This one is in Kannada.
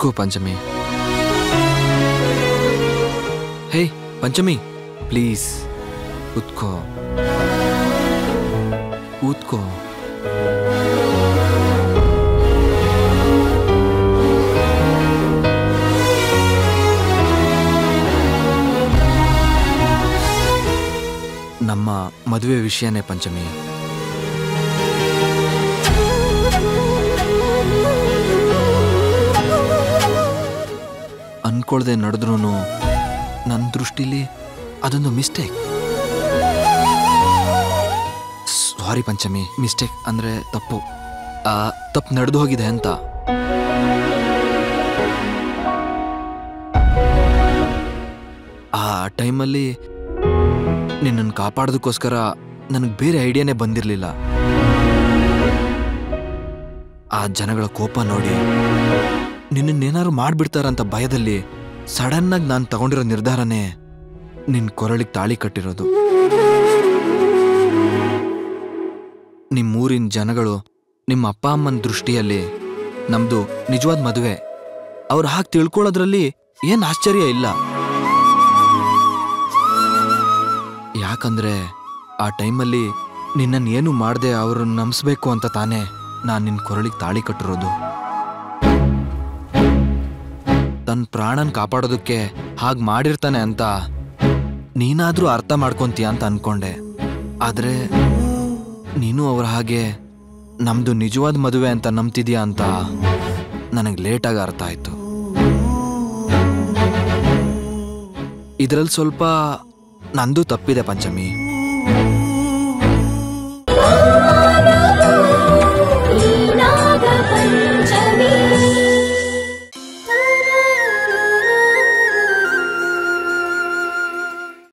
ಕೂತ್ಕೋ ಪಂಚಮಿ ಹೇ ಪಂಚಮಿ ಪ್ಲೀಸ್ ಕೂತ್ಕೋ ಕೂತ್ಕೋ ನಮ್ಮ ಮದುವೆ ವಿಷಯನೇ ಪಂಚಮಿ ಅನ್ಕೊಳ್ದೆ ನಡೆದ್ರೂ ನನ್ನ ದೃಷ್ಟಿಲಿ ಅದೊಂದು ಮಿಸ್ಟೇಕ್ ಸಾರಿ ಪಂಚಮಿ ಮಿಸ್ಟೇಕ್ ಅಂದ್ರೆ ತಪ್ಪು ಆ, ತಪ್ಪು ನಡೆದು ಹೋಗಿದೆ ಅಂತ ಆ ಟೈಮಲ್ಲಿ ನಿನ್ನನ್ನು ಕಾಪಾಡೋದಕ್ಕೋಸ್ಕರ ನನಗೆ ಬೇರೆ ಐಡಿಯಾನೇ ಬಂದಿರಲಿಲ್ಲ ಆ ಜನಗಳ ಕೋಪ ನೋಡಿ ನಿನ್ನನ್ನೇನಾದ್ರು ಮಾಡ್ಬಿಡ್ತಾರಂತ ಭಯದಲ್ಲಿ ಸಡನ್ನಾಗಿ ನಾನು ತಗೊಂಡಿರೋ ನಿರ್ಧಾರನೇ ನಿನ್ನ ಕೊರಳಿಗೆ ತಾಳಿ ಕಟ್ಟಿರೋದು ನಿಮ್ಮೂರಿನ ಜನಗಳು ನಿಮ್ಮ ಅಪ್ಪ ಅಮ್ಮನ ದೃಷ್ಟಿಯಲ್ಲಿ ನಮ್ದು ನಿಜವಾದ ಮದುವೆ ಅವ್ರು ಹಾಗೆ ತಿಳ್ಕೊಳ್ಳೋದ್ರಲ್ಲಿ ಏನು ಆಶ್ಚರ್ಯ ಇಲ್ಲ ಯಾಕಂದ್ರೆ ಆ ಟೈಮಲ್ಲಿ ನಿನ್ನನ್ನು ಏನು ಮಾಡದೆ ಅವ್ರನ್ನ ನಂಬಿಸ್ಬೇಕು ಅಂತ ತಾನೇ ನಾನು ನಿನ್ನ ಕೊರಳಿಗೆ ತಾಳಿ ಕಟ್ಟಿರೋದು ತನ್ನ ಪ್ರಾಣನ್ ಕಾಪಾಡೋದಕ್ಕೆ ಹಾಗೆ ಮಾಡಿರ್ತಾನೆ ಅಂತ ನೀನಾದ್ರೂ ಅರ್ಥ ಮಾಡ್ಕೊಂತೀಯ ಅಂತ ಅನ್ಕೊಂಡೆ ಆದ್ರೆ ನೀನು ಅವ್ರ ಹಾಗೆ ನಮ್ದು ನಿಜವಾದ ಮದುವೆ ಅಂತ ನಂಬ್ತಿದ್ಯಾ ಅಂತ ನನಗೆ ಲೇಟಾಗಿ ಅರ್ಥ ಆಯ್ತು ಇದರಲ್ಲಿ ಸ್ವಲ್ಪ ನಂದು ತಪ್ಪಿದೆ ಪಂಚಮಿ